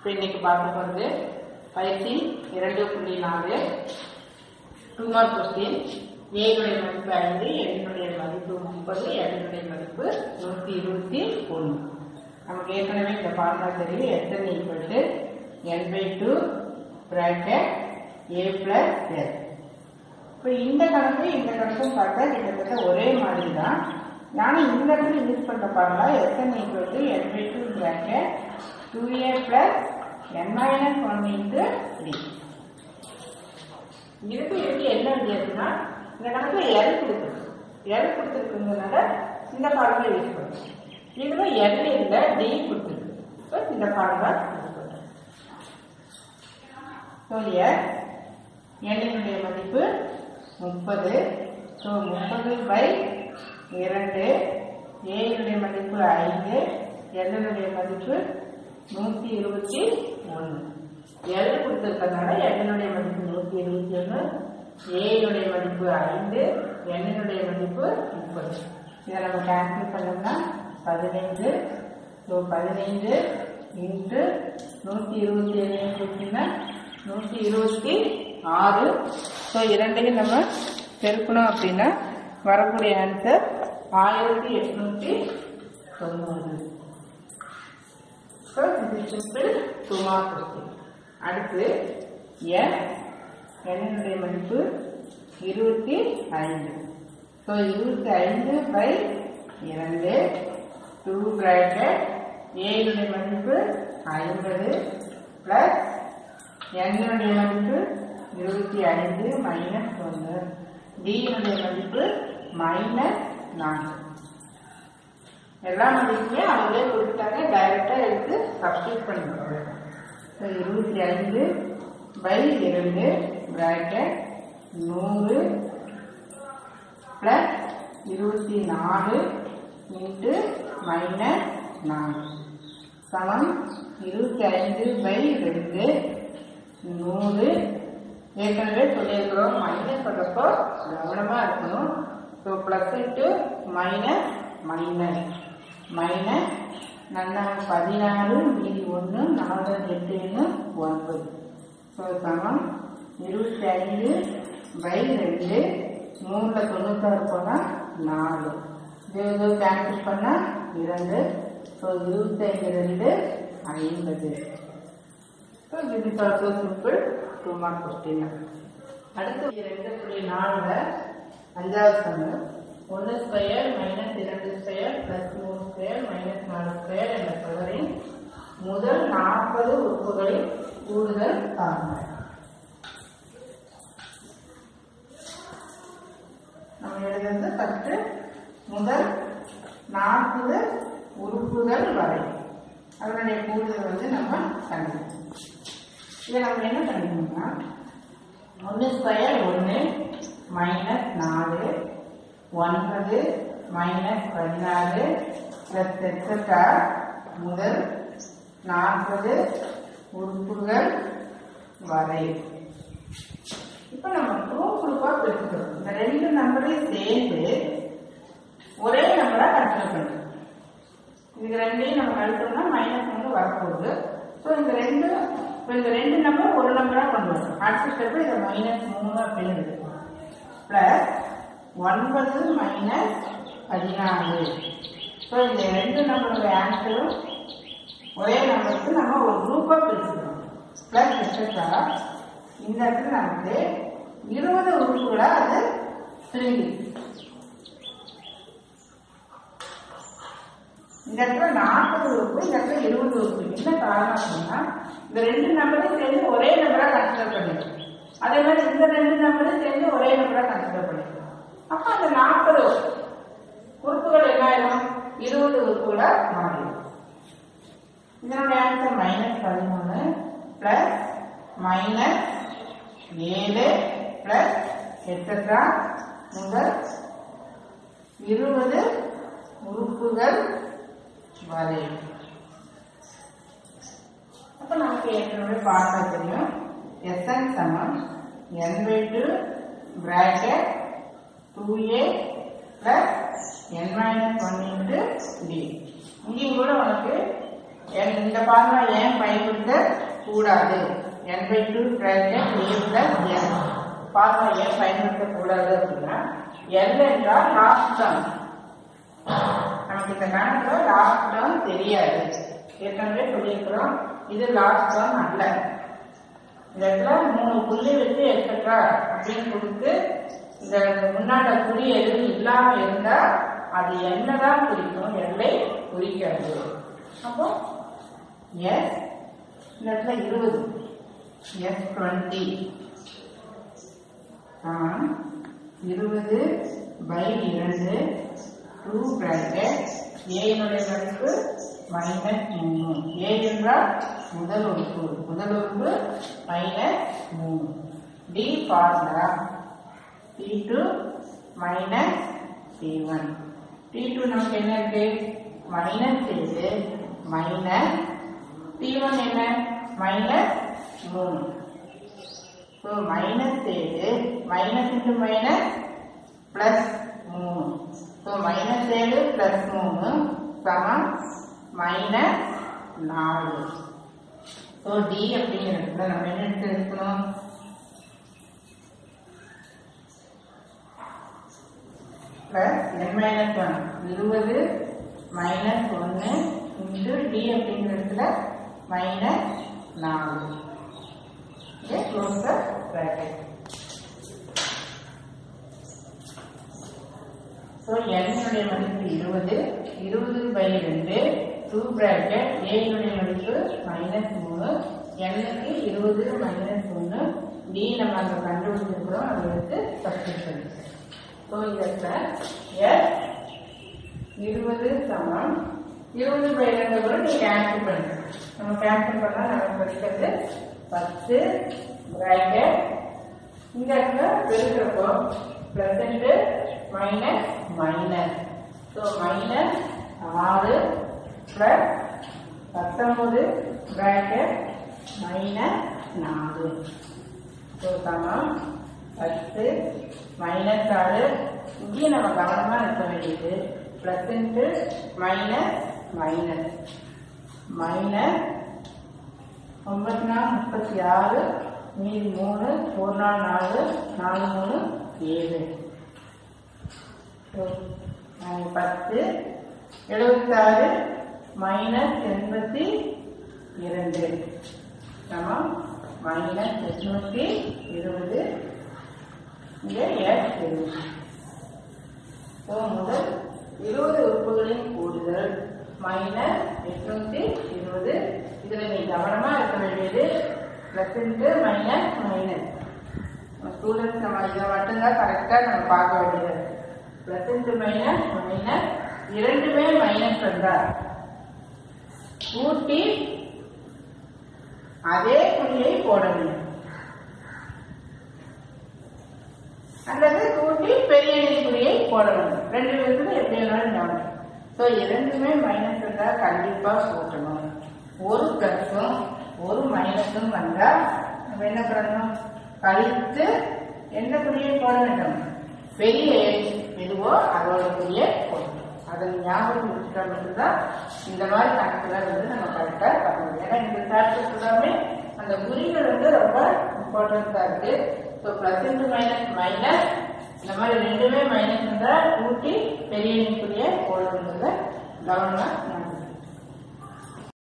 இப்போ இன்னைக்கு பார்க்க போகிறது பயிற்சி இரண்டு புள்ளி நாலு டூ மார்க் கொஸ்டின் ஏனுடைய மதிப்பு ஐந்து எண்ணுடைய மதிப்பு முப்பது எண்ணுடைய மதிப்பு நூற்றி இருபத்தி ஒன்று நமக்கு ஏற்கனவே இந்த ஃபார்முலா தெரியும் எத்தனை equal to N by two bracket A plus S இப்போ இந்த கணக்கு இந்த கணக்கும் பார்த்தா கிட்டத்தட்ட ஒரே மாதிரி தான் நானும் இந்த இடத்துல யூஸ் பண்ண பாருங்களா S N equal to N by two bracket two A plus N minus one into three இதுக்கு இதுக்கு என்ன வித்தியாசம்னா இந்த கணக்குல எல் கொடுத்துருக்கு எல் கொடுத்துருக்குங்கிறதுனால இந்த ஃபார்முலா யூஸ் பண்ணுறோம் இதுல எல் இல்லை டி கொடுத்துருக்கு ஸோ இந்த ஃபார்முலா யூஸ் பண்ணுறோம் ஸோ எஸ் எண்ணினுடைய மதிப்பு முப்பது ஸோ முப்பது பை இரண்டு ஏனுடைய மதிப்பு ஐந்து எண்ணினுடைய மதிப்பு நூற்றி இருபத்தி ஒன்று எல் கொடுத்துருக்கறதுனால எண்ணினுடைய மதிப்பு நூற்றி இருபத்தி ஒன்று ஏனுடைய மதிப்பு ஐந்து எண்ணினுடைய மதிப்பு முப்பது இதை நம்ம கேன்சல் பண்ணோம்னா பதினைந்து ஸோ பதினைந்து இன்ட்டு நூற்றி இருபத்தி ஏழு கொடுத்தீங்கன்னா நூற்றி இருபத்தி ஆறு ஸோ இரண்டையும் நம்ம பெருக்கணும் அப்படின்னா வரக்கூடிய ஆன்சர் ஆயிரத்தி எட்நூற்றி தொண்ணூறு ஸோ இது சிம்பிள் டூ மார்க் கொஸ்டின் அடுத்து என் என்னுடைய மதிப்பு இருபத்தி ஐந்து ஸோ இருபத்தி ஐந்து பை இரண்டு டூ பிராக்கெட் ஏனுடைய மதிப்பு ஐம்பது பிளஸ் என்னுடைய மதிப்பு இருபத்தி ஐந்து மைனஸ் ஒன்று டியினுடைய மதிப்பு மைனஸ் நான்கு எல்லா மதிப்புமே அவங்களே கொடுத்துட்டாங்க டைரக்டா எடுத்து சப்ஸ்டியூட் பண்ணிடுவாங்க ஸோ இருபத்தி ஐந்து பை இரண்டு பிராக்கெட் நூறு பிளஸ் இருபத்தி நாலு இன்ட்டு மைனஸ் நாலு சமம் இருபத்தி ஐந்து பை ரெண்டு நூறு ஏற்கனவே சொல்லியிருக்கிறோம் மைனஸ் பண்ணுறப்போ கவனமாக இருக்கணும் so plus into minus minus minus நன்னாங்க பதினாறு மீதி ஒன்று நாலு எட்டு ஒன்று ஒன்பது ஸோ சமம் இருபத்தி ஐந்து பை ரெண்டு மூணில் தொண்ணூத்தாறு போனால் நாலு இது இது கேன்சல் பண்ணால் இரண்டு ஸோ இருபத்தைந்து ரெண்டு ஐம்பது ஸோ இது is also simple two mark question அடுத்து ரெண்டு புள்ளி நாலில் அஞ்சாவது சம்மு ஒன்று ஸ்கொயர் மைனஸ் இரண்டு ஸ்கொயர் பிளஸ் மூணு ஸ்கொயர் மைனஸ் நாலு ஸ்கொயர் என்ற தொடரின் முதல் நாற்பது உறுப்புகளின் கூடுதல் காரணம் நம்ம எழுதுறது ஃபஸ்ட்டு முதல் நாற்பது உறுப்புகள் வரை அதனுடைய கூடுதல் வந்து நம்ம கண்டுபிடிக்கணும் இதை நம்ம என்ன பண்ணிக்கணும்னா ஒன்று ஸ்கொயர் ஒன்று மைனஸ் நாலு ஒன்பது மைனஸ் பதினாறு பிளஸ் எக்ஸட்ரா முதல் நாற்பது உறுப்புகள் வரை இப்போ நம்ம குரூப் குரூப்பாக பிரிச்சுக்கிறோம் இந்த ரெண்டு நம்பரையும் சேர்ந்து ஒரே நம்பரா கன்சிடர் பண்ணுறோம் இது ரெண்டையும் நம்ம கழிச்சோம்னா மைனஸ் ஒன்று வரப்போகுது ஸோ இந்த ரெண்டு இப்போ இந்த ரெண்டு நம்பர் ஒரு நம்பராக கொண்டு வரும் அடுத்த ஸ்டெப் இதை மைனஸ் மூணு அப்படின்னு எடுத்துக்கணும் ப்ளஸ் ஒன்பது மைனஸ் பதினாலு ஸோ இந்த ரெண்டு நம்பரோட ஆன்சரும் ஒரே நம்பருக்கு நம்ம ஒரு குரூப்பாக பிரிச்சுக்கணும் ப்ளஸ் எக்ஸட்ரா இந்த இடத்துல நமக்கு இருபது உறுப்புகளா அது பிரிஞ்சு இந்த இடத்துல நாற்பது உறுப்பு இந்த இடத்துல இருபது உறுப்பு என்ன காரணம் அப்படின்னா இந்த ரெண்டு நம்பரையும் சேர்ந்து ஒரே நம்பரா கன்சிடர் பண்ணிக்கணும் அதே மாதிரி இந்த ரெண்டு நம்பரையும் சேர்ந்து ஒரே நம்பரா கன்சிடர் பண்ணிக்கணும் அப்ப அந்த நாற்பது உறுப்புகள் என்ன ஆயிடும் இருபது உறுப்புகளா மாறிடும் இதனுடைய ஆன்சர் மைனஸ் பதிமூணு பிளஸ் மைனஸ் ஏழு பிளஸ் எக்ஸட்ரா முதல் இருபது உறுப்புகள் வரை அப்ப நமக்கு ஏற்கனவே பார்த்தா தெரியும் எஸ்என் சமம் N by two bracket two A plus N minus one into D இங்கேயும் கூட உனக்கு என் இந்த ஃபார்முலா ஏன் பயன்படுத்த கூடாது N by two bracket A plus N formula ஏன் பயன்படுத்தக்கூடாது அப்படின்னா எல் என்றால் லாஸ்ட் டேர்ம் நமக்கு இந்த கணக்குல லாஸ்ட் டேர்ம் தெரியாது ஏற்கனவே சொல்லியிருக்கிறோம் இது லாஸ்ட் டேர்ம் அல்ல இந்த இடத்துல மூணு புள்ளி வச்சு எக்ஸட்ரா அப்படின்னு கொடுத்து இந்த முன்னாடி குறி எதுவும் இல்லாம இருந்தா அது என்னதான் குறிக்கும் எல்லை குறிக்காது அப்போ எஸ் இந்த இடத்துல இருபது எஸ் டுவெண்ட்டி இருபது பை இரண்டு டூ பிராக்கெட் ஏனுடைய மதிப்பு மைனஸ் மூணு ஏ என்றால் முதல் உறுப்பு முதல் உறுப்பு மைனஸ் மூணு D formula D two minus D one D two நமக்கு என்ன இருக்கு மைனஸ் ஏழு மைனஸ் டி ஒன் என்ன மைனஸ் மூணு ஸோ மைனஸ் ஏழு மைனஸ் இன்ட்டு மைனஸ் பிளஸ் மூணு ஸோ மைனஸ் ஏழு பிளஸ் மூணு சமம் மைனஸ் நாலு ஸோ டி அப்படிங்கிறதுல நம்ம என்ன எடுத்து எடுக்கணும் பிளஸ் என் மைனஸ் ஒன் இருபது மைனஸ் ஒன்று இன்ட்டு டி அப்படிங்கிற இடத்துல மைனஸ் நாலு okay close the bracket so என்னுடைய மதிப்பு இருபது இருபது பை ரெண்டு டூ ப்ராக்கெட் ஏனுடைய மதிப்பு மைனஸ் மூணு எண்ணுக்கு இருபது மைனஸ் ஒன்று டி நம்ம அங்கே கண்டுபிடிச்சிருக்கிறோம் அதை எடுத்து சப்ஸ்டிட் பண்ணிக்கிறோம் ஸோ இதில் எஸ் இருபது சமம் இருபது பை ரெண்டு கூட நீ கேன்சல் பண்ணுங்க நம்ம கேன்சல் பண்ணால் நமக்கு கிடைக்கிறது பத்து ப்ராக்கெட் இந்த இடத்துல பெருக்கிறப்போ ப்ளசண்ட்டு மைனஸ் மைனஸ் ஸோ மைனஸ் ஆறு ப்ளஸ் பத்தொம்பது ப்ராக்கெட் மைனஸ் நாலு ஸோ சமம் பத்து மைனஸ் ஆறு இங்கேயும் நம்ம கவனமாக இருக்க வேண்டியது plus into minus minus minus ஒன்பத்தி நாலு முப்பத்தி ஆறு மீதி மூணு ஒரு நாள் நாலு நாலு மூணு ஏழு ஸோ, அஹ், பத்து எழுபத்தாறு மைனஸ் எண்பத்தி இரண்டு சமம் மைனஸ் எட்நூற்றி இருபது இங்கே எஸ் இருபது ஸோ முதல் இருபது உறுப்புகளின் கூடுதல் மைனஸ் எட்நூத்தி இருபது இதில் நீ கவனமாக இருக்க வேண்டியது plus into minus minus students நம்ம இதை மட்டும்தான் கரெக்டாக நம்ம பார்க்க வேண்டியது ப்ளஸ் இன்ட்டு மைனஸ் மைனஸ் இரண்டுமே மைனஸ் வந்தால் கூட்டி அதே குறியை போட வேண்டும் அல்லது கூட்டி பெரிய எண்ணிக்கையை போட வேண்டும் ரெண்டு விதத்துல எப்படி வேணாலும் ஞாபகம் ஸோ இரண்டுமே மைனஸ் இருந்தால் கண்டிப்பாக கூட்டணும் ஒரு ப்ளஸும் ஒரு மைனஸும் வந்தால் நம்ம என்ன பண்ணணும் கழித்து எந்த குறியை போட வேண்டும் பெரிய எண் எதுவோ அதோட குறியை போடணும் அதை ஞாபகம் வச்சுட்டா மட்டும்தான் இந்த மாதிரி கணக்குல வந்து நம்ம கரெக்டாக பண்ண முடியும் ஏன்னா இந்த சாப்டர் எல்லாமே அந்த குறிகள் வந்து ரொம்ப இம்பார்ட்டன்ஸாக இருக்கு so plus into minus minus இந்த மாதிரி ரெண்டுமே மைனஸ் இருந்தால் கூட்டி பெரிய எண்ணிக்குரிய போடுறதுல கவனமாக